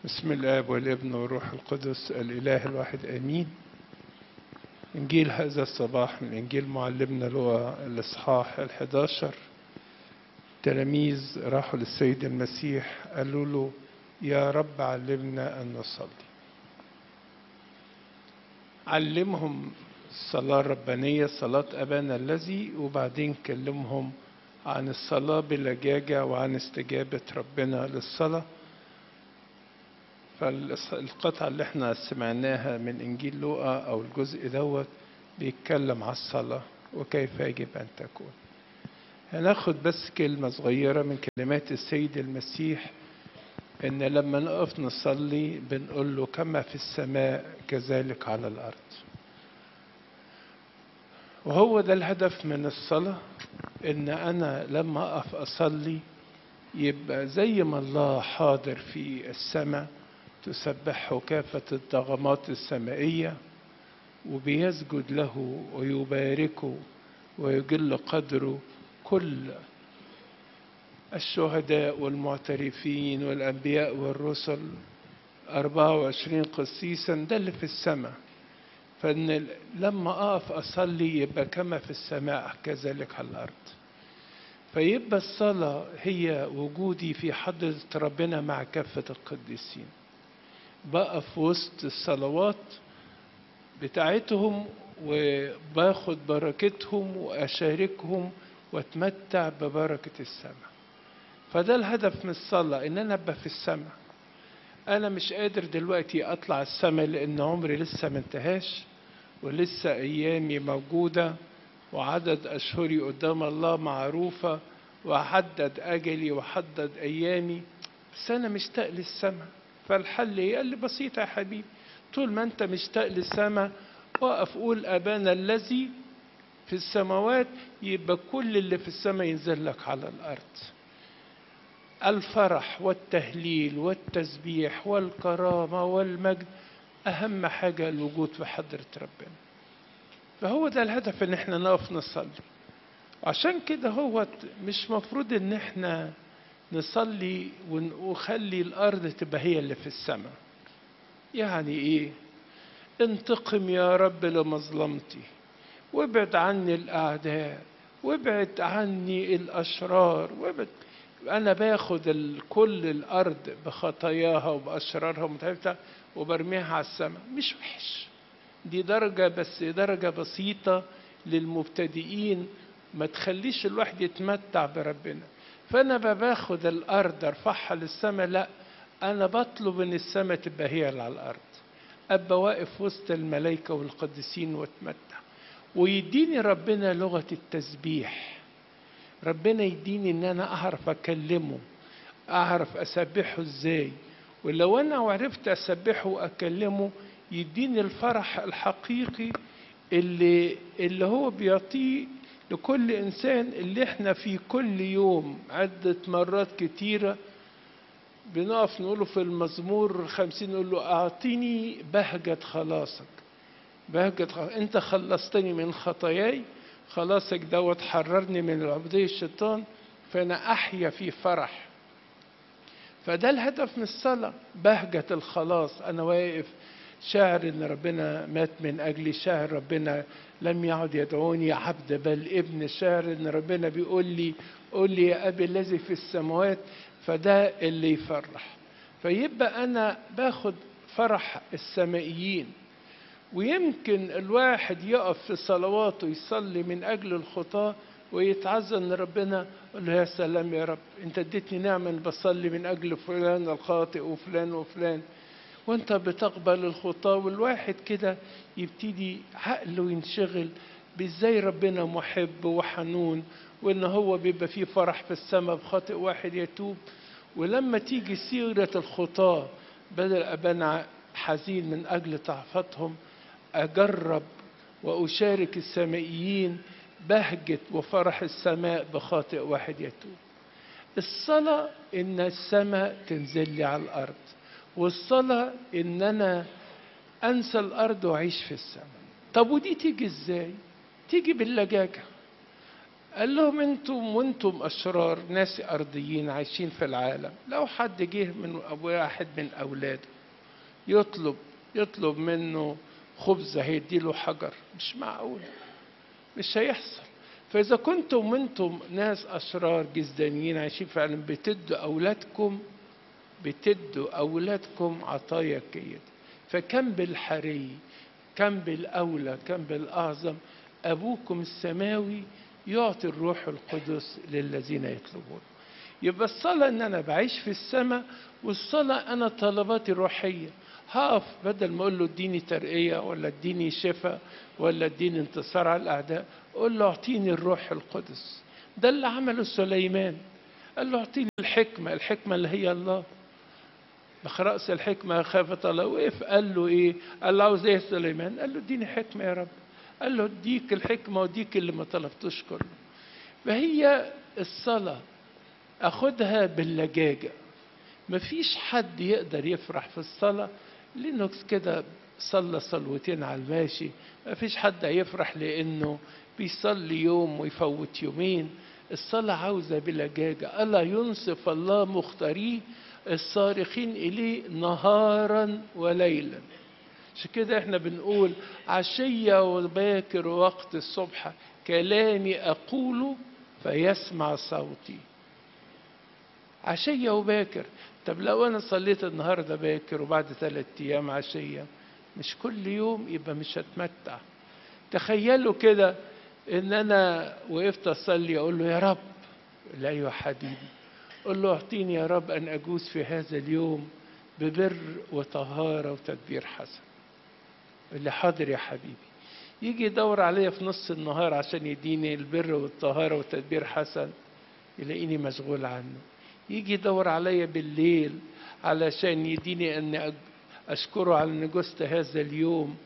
بسم الآب والابن والروح القدس الإله الواحد آمين إنجيل هذا الصباح من إنجيل معلمنا لغة الإصحاح الحداشر تلاميذ راحوا للسيد المسيح قالوا له يا رب علمنا أن نصلي علمهم الصلاة الربانية صلاة أبانا الذي وبعدين كلمهم عن الصلاة بلجاجة وعن استجابة ربنا للصلاة فالقطعة اللي احنا سمعناها من إنجيل لوقا أو الجزء دوت بيتكلم على الصلاة وكيف يجب أن تكون هناخد بس كلمة صغيرة من كلمات السيد المسيح إن لما نقف نصلي بنقول له كما في السماء كذلك على الأرض وهو ده الهدف من الصلاة إن أنا لما أقف أصلي يبقى زي ما الله حاضر في السماء تسبحه كافة الطغمات السمائية وبيسجد له ويباركه ويجل قدره كل الشهداء والمعترفين والأنبياء والرسل 24 قسيسا ده اللي في السماء فإن لما أقف أصلي يبقى كما في السماء كذلك على الأرض فيبقى الصلاة هي وجودي في حضرة ربنا مع كافة القديسين بقف وسط الصلوات بتاعتهم وباخد بركتهم وأشاركهم واتمتع ببركة السماء فده الهدف من الصلاة إن أنا أبقى في السماء أنا مش قادر دلوقتي أطلع السماء لأن عمري لسه ما انتهاش ولسه أيامي موجودة وعدد أشهري قدام الله معروفة وحدد أجلي وحدد أيامي بس أنا مشتاق للسماء فالحل إيه؟ قال لي بسيطة يا حبيبي طول ما أنت مشتاق للسماء وقف قول أبانا الذي في السماوات يبقى كل اللي في السماء ينزل لك على الأرض الفرح والتهليل والتسبيح والكرامة والمجد أهم حاجة الوجود في حضرة ربنا فهو ده الهدف ان احنا نقف نصلي عشان كده هو مش مفروض ان احنا نصلي ونخلي الارض تبقى هي اللي في السماء يعني ايه انتقم يا رب لمظلمتي وابعد عني الاعداء وابعد عني الاشرار وابعد انا باخد كل الارض بخطاياها وباشرارها ومتعبتها وبرميها على السماء مش وحش دي درجة بس درجة بسيطة للمبتدئين ما تخليش الواحد يتمتع بربنا فأنا باخد الأرض أرفعها للسماء لا أنا بطلب إن السماء تبقى هي اللي على الأرض أبقى واقف وسط الملائكة والقديسين واتمتع ويديني ربنا لغة التسبيح ربنا يديني إن أنا أعرف أكلمه أعرف أسبحه إزاي ولو أنا عرفت أسبحه وأكلمه يديني الفرح الحقيقي اللي اللي هو بيعطيه لكل انسان اللي احنا في كل يوم عدة مرات كتيرة بنقف نقوله في المزمور خمسين نقول له أعطيني بهجة خلاصك بهجة خلاص. أنت خلصتني من خطاياي خلاصك دوت حررني من العبودية الشيطان فأنا أحيا في فرح فده الهدف من الصلاة بهجة الخلاص أنا واقف شاعر ان ربنا مات من اجلي شاعر ربنا لم يعد يدعوني عبد بل ابن شاعر ان ربنا بيقول لي قول لي يا ابي الذي في السماوات فده اللي يفرح فيبقى انا باخد فرح السمائيين ويمكن الواحد يقف في صلواته يصلي من اجل الخطاه ويتعزى ان ربنا يقول له يا سلام يا رب انت اديتني نعمه بصلي من اجل فلان الخاطئ وفلان وفلان وانت بتقبل الخطاة والواحد كده يبتدي عقله ينشغل بازاي ربنا محب وحنون وان هو بيبقى فيه فرح في السماء بخاطئ واحد يتوب ولما تيجي سيرة الخطاة بدل أبانا حزين من أجل ضعفتهم أجرب وأشارك السمائيين بهجة وفرح السماء بخاطئ واحد يتوب الصلاة إن السماء تنزل لي على الأرض والصلاة إن أنا أنسى الأرض وأعيش في السماء طب ودي تيجي إزاي؟ تيجي باللجاجة قال لهم انتم وانتم اشرار ناس ارضيين عايشين في العالم لو حد جه من واحد من اولاده يطلب يطلب منه خبز هيديله حجر مش معقول مش هيحصل فاذا كنتم وانتم ناس اشرار جزدانيين عايشين في العالم بتدوا اولادكم بتدوا اولادكم عطايا كيد فكم بالحري كم بالاولى كم بالاعظم ابوكم السماوي يعطي الروح القدس للذين يطلبون يبقى الصلاة ان انا بعيش في السماء والصلاة انا طلباتي الروحية هقف بدل ما اقول له اديني ترقية ولا اديني شفاء ولا اديني انتصار على الاعداء اقول له اعطيني الروح القدس ده اللي عمله سليمان قال له اعطيني الحكمة الحكمة اللي هي الله بخرأس الحكمة خافت الله وقف قال له ايه قال له عاوز ايه سليمان قال له اديني حكمة يا رب قال له اديك الحكمة واديك اللي ما طلبتوش كله فهي الصلاة اخدها باللجاجة مفيش حد يقدر يفرح في الصلاة لانه كده صلى صلوتين على الماشي مفيش حد هيفرح لانه بيصلي يوم ويفوت يومين الصلاة عاوزة بلجاجة ألا ينصف الله مختاريه الصارخين إليه نهارا وليلا عشان كده احنا بنقول عشية وباكر وقت الصبح كلامي أقوله فيسمع صوتي عشية وباكر طب لو أنا صليت النهاردة باكر وبعد ثلاثة أيام عشية مش كل يوم يبقى مش هتمتع تخيلوا كده ان انا وقفت اصلي اقول له يا رب لا يا حبيبي قل له اعطيني يا رب ان اجوز في هذا اليوم ببر وطهاره وتدبير حسن اللي حاضر يا حبيبي يجي يدور عليا في نص النهار عشان يديني البر والطهاره وتدبير حسن يلاقيني مشغول عنه يجي يدور عليا بالليل علشان يديني ان اشكره على نجوست هذا اليوم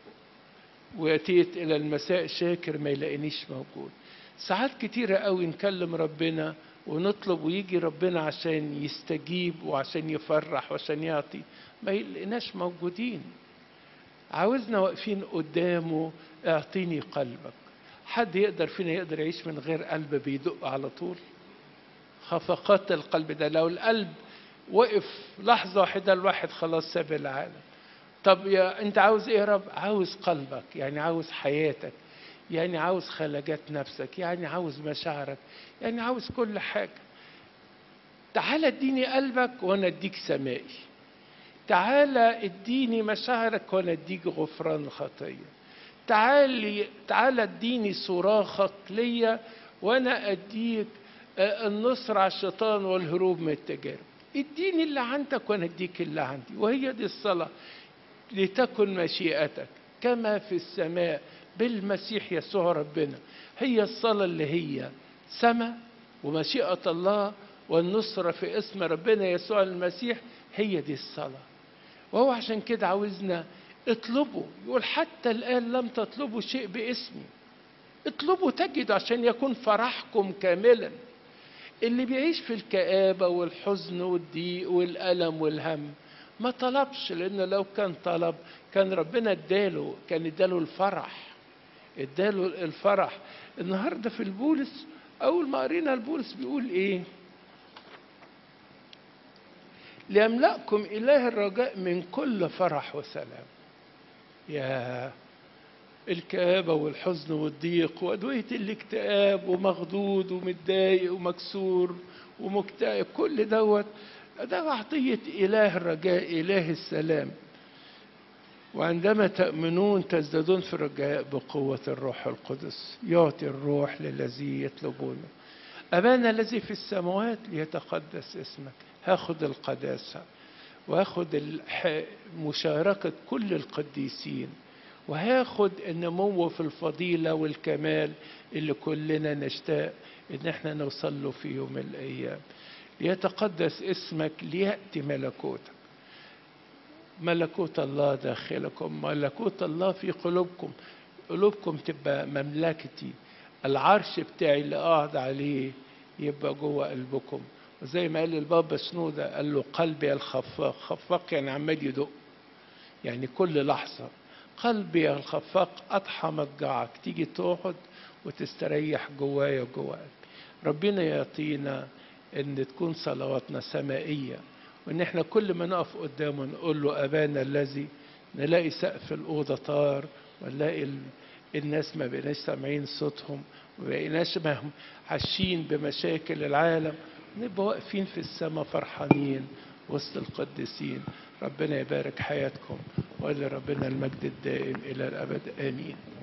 واتيت الى المساء شاكر ما يلاقينيش موجود ساعات كتيرة قوي نكلم ربنا ونطلب ويجي ربنا عشان يستجيب وعشان يفرح وعشان يعطي ما يلاقيناش موجودين عاوزنا واقفين قدامه اعطيني قلبك حد يقدر فينا يقدر يعيش من غير قلب بيدق على طول خفقات القلب ده لو القلب وقف لحظة واحدة الواحد خلاص ساب العالم طب يا انت عاوز ايه يا رب عاوز قلبك يعني عاوز حياتك يعني عاوز خلاجات نفسك يعني عاوز مشاعرك يعني عاوز كل حاجة تعال اديني قلبك وانا اديك سمائي تعال اديني مشاعرك وانا اديك غفران الخطية تعال تعال اديني صراخك ليا وانا اديك النصر على الشيطان والهروب من التجارب اديني اللي عندك وانا اديك اللي عندي وهي دي الصلاه لتكن مشيئتك كما في السماء بالمسيح يسوع ربنا هي الصلاة اللي هي سماء ومشيئة الله والنصرة في اسم ربنا يسوع المسيح هي دي الصلاة وهو عشان كده عاوزنا اطلبوا يقول حتى الآن لم تطلبوا شيء باسمي اطلبوا تجدوا عشان يكون فرحكم كاملا اللي بيعيش في الكآبة والحزن والضيق والألم والهم ما طلبش لأنه لو كان طلب كان ربنا اداله كان اداله الفرح اداله الفرح النهاردة في البولس أول ما قرينا البولس بيقول إيه ليملأكم إله الرجاء من كل فرح وسلام يا الكآبة والحزن والضيق وأدوية الاكتئاب ومخضوض ومتضايق ومكسور ومكتئب كل دوت ده عطية إله الرجاء إله السلام وعندما تأمنون تزدادون في الرجاء بقوة الروح القدس يعطي الروح للذي يطلبونه أبانا الذي في السماوات ليتقدس اسمك هاخد القداسة واخد مشاركة كل القديسين وهاخد النمو في الفضيلة والكمال اللي كلنا نشتاق ان احنا نوصل له في يوم من الايام ليتقدس اسمك ليأتي ملكوتك ملكوت الله داخلكم ملكوت الله في قلوبكم قلوبكم تبقى مملكتي العرش بتاعي اللي قاعد عليه يبقى جوه قلبكم وزي ما قال البابا سنودة قال له قلبي الخفاق خفاق يعني عمال يدق يعني كل لحظة قلبي الخفاق أضحى مضجعك تيجي تقعد وتستريح جوايا وجوا قلبي ربنا يعطينا ان تكون صلواتنا سمائيه وان احنا كل ما نقف قدامه نقول له ابانا الذي نلاقي سقف الاوضه طار ونلاقي ال... الناس ما بقيناش سامعين صوتهم وما بقيناش مهم عايشين بمشاكل العالم نبقى واقفين في السماء فرحانين وسط القديسين ربنا يبارك حياتكم ولربنا المجد الدائم الى الابد امين